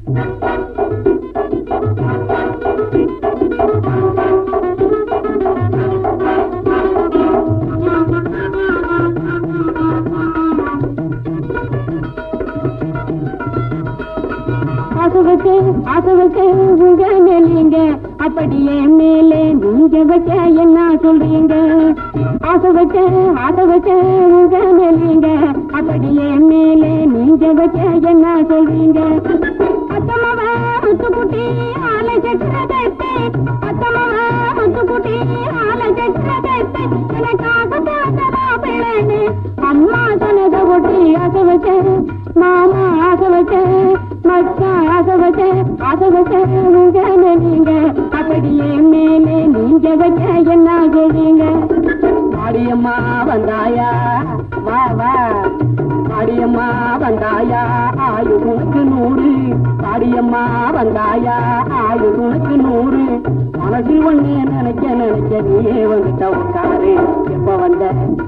ஆசை வச்சு ஆசை வச்சு உங்க மேலீங்க அப்படியே மேலே நீங்க வச்ச என்ன சொல்றீங்க ஆசை வச்ச ஆசை வச்ச உங்க மேலீங்க அப்படியே மேலே நீங்க வச்ச என்ன சொல்றீங்க அத்தமவ முத்துக்குட்டி ஆலை சக்கரதத்தை அத்தமவ முத்துக்குட்டி ஆலை சக்கரதத்தை எனக்காக பார்த்ததா பிள்ளைன்னு அம்மா சொன்னதை ஒட்டி ஆசை வச்ச மாமா ஆசை வச்ச மச்சான் ஆசை வச்ச ஆசை வச்ச உங்க நீங்க அப்படியே மேலே நீங்க வச்ச என்ன சொல்றீங்க மாடியம்மா வந்தாயா வா வா மாடியம்மா வந்தாயா ஆயு உனக்கு நூறு மாடியம்மா வந்தாயா ஆயு உனக்கு நூறு மனசில் ஒண்ணே நினைக்க நினைக்க நீயே வந்துட்ட உட்காரு எப்ப வந்த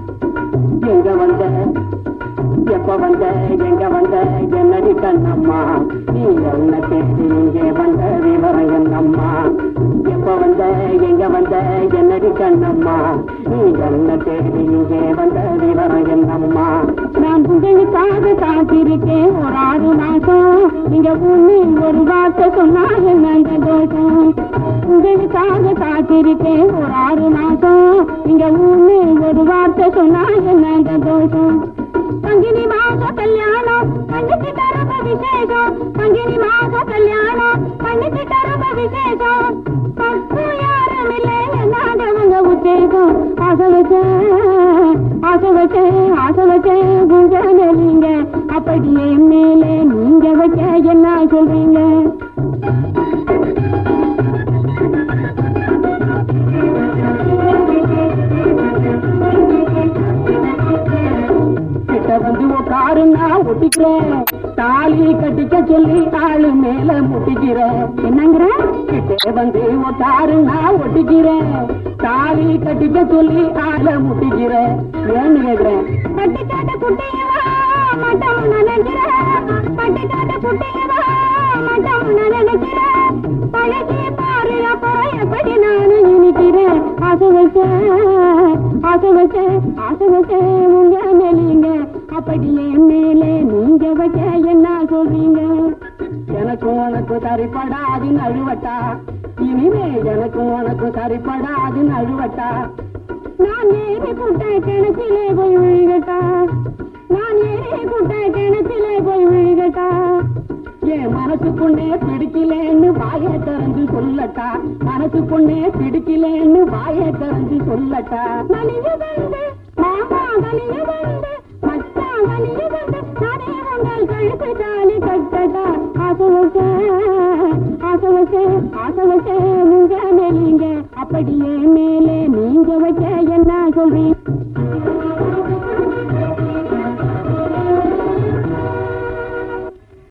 எங்க வந்த எப்ப வந்த எங்க வந்த என்னடி கண்ணம்மா நீ என்ன கேட்டு இங்கே வந்த விவரம் என்னம்மா எப்ப வந்த எங்க வந்த என்னடி கண்ணம்மா நீ என்ன தேடி இங்கே வந்த விவரம் என்னம்மா நான் உங்களுக்காக காத்திருக்கேன் ஒரு ஆறு மாசம் நீங்க ஒண்ணு ஒரு வார்த்தை சொன்னா என்ன தோஷம் உங்களுக்காக காத்திருக்கேன் ஒரு ஆறு மாசம் நீங்க ஒண்ணு ஒரு வார்த்தை சொன்னா என்ன தோஷம் பங்கினி மாச கல்யாணம் பண்ணிட்டு தரப்ப விசேஷம் பங்கினி மாச கல்யாணம் பண்ணிட்டு தரப்ப விசேஷம் பக்கம் யாரும் இல்லை என்னாங்க உங்க உத்தேசம் ஆசை வச்சேன் ஆசை வச்சேன் ஆசை வச்சேன் உங்க மேலீங்க அப்படியே மேலே நீங்க வச்ச என்ன சொல்றீங்க கிட்ட வந்து உட்காருன்னா ஒட்டிக்கிறேன் தாலி கட்டிக்க சொல்லி ஆளு மேல முட்டிக்கிறேன் என்னங்கிற கிட்டே வந்து உட்காருன்னா ஒட்டிக்கிறேன் தாலி கட்டிக்க சொல்லி ஆள முட்டிக்கிறேன் ஏன்னு கேக்குறேன் பட்டிக்காட்ட குட்டியவா மட்டம் நினைக்கிறேன் பட்டிக்காட்ட குட்டியவா மட்டம் நினைக்கிறேன் பழகி பாரு அப்புறம் எப்படி நானும் இனிக்கிறேன் ஆசை வச்சேன் ஆசை வச்சேன் ஆசை வச்சேன் உங்க மேலீங்க அப்படியே மேலே நீங்க வச்ச என்ன சொல்றீங்க எனக்கு உனக்கு சரிப்படாது நழுவட்டா இனிமே எனக்கு உனக்கு சரிப்படாது நழுவட்டா நான் ஏறி புட்ட கிணச்சிலே போய் விழுகட்டா நான் ஏறி புட்ட கிணச்சிலே போய் விழுகட்டா என் மனசுக்குள்ளே பிடிக்கலேன்னு வாயை திறந்து சொல்லட்டா மனசுக்குள்ளே பிடிக்கலேன்னு வாயை திறந்து சொல்லட்டா கனிய வந்து மாமா கனிய வந்து மச்சான் கனிய வந்து நானே உங்கள் கழுத்து தாலி கட்டட்டா ஆசை வச்சேன் ஆசை வச்சேன் ஆசை வச்சேன் உங்க மேலீங்க அப்படியே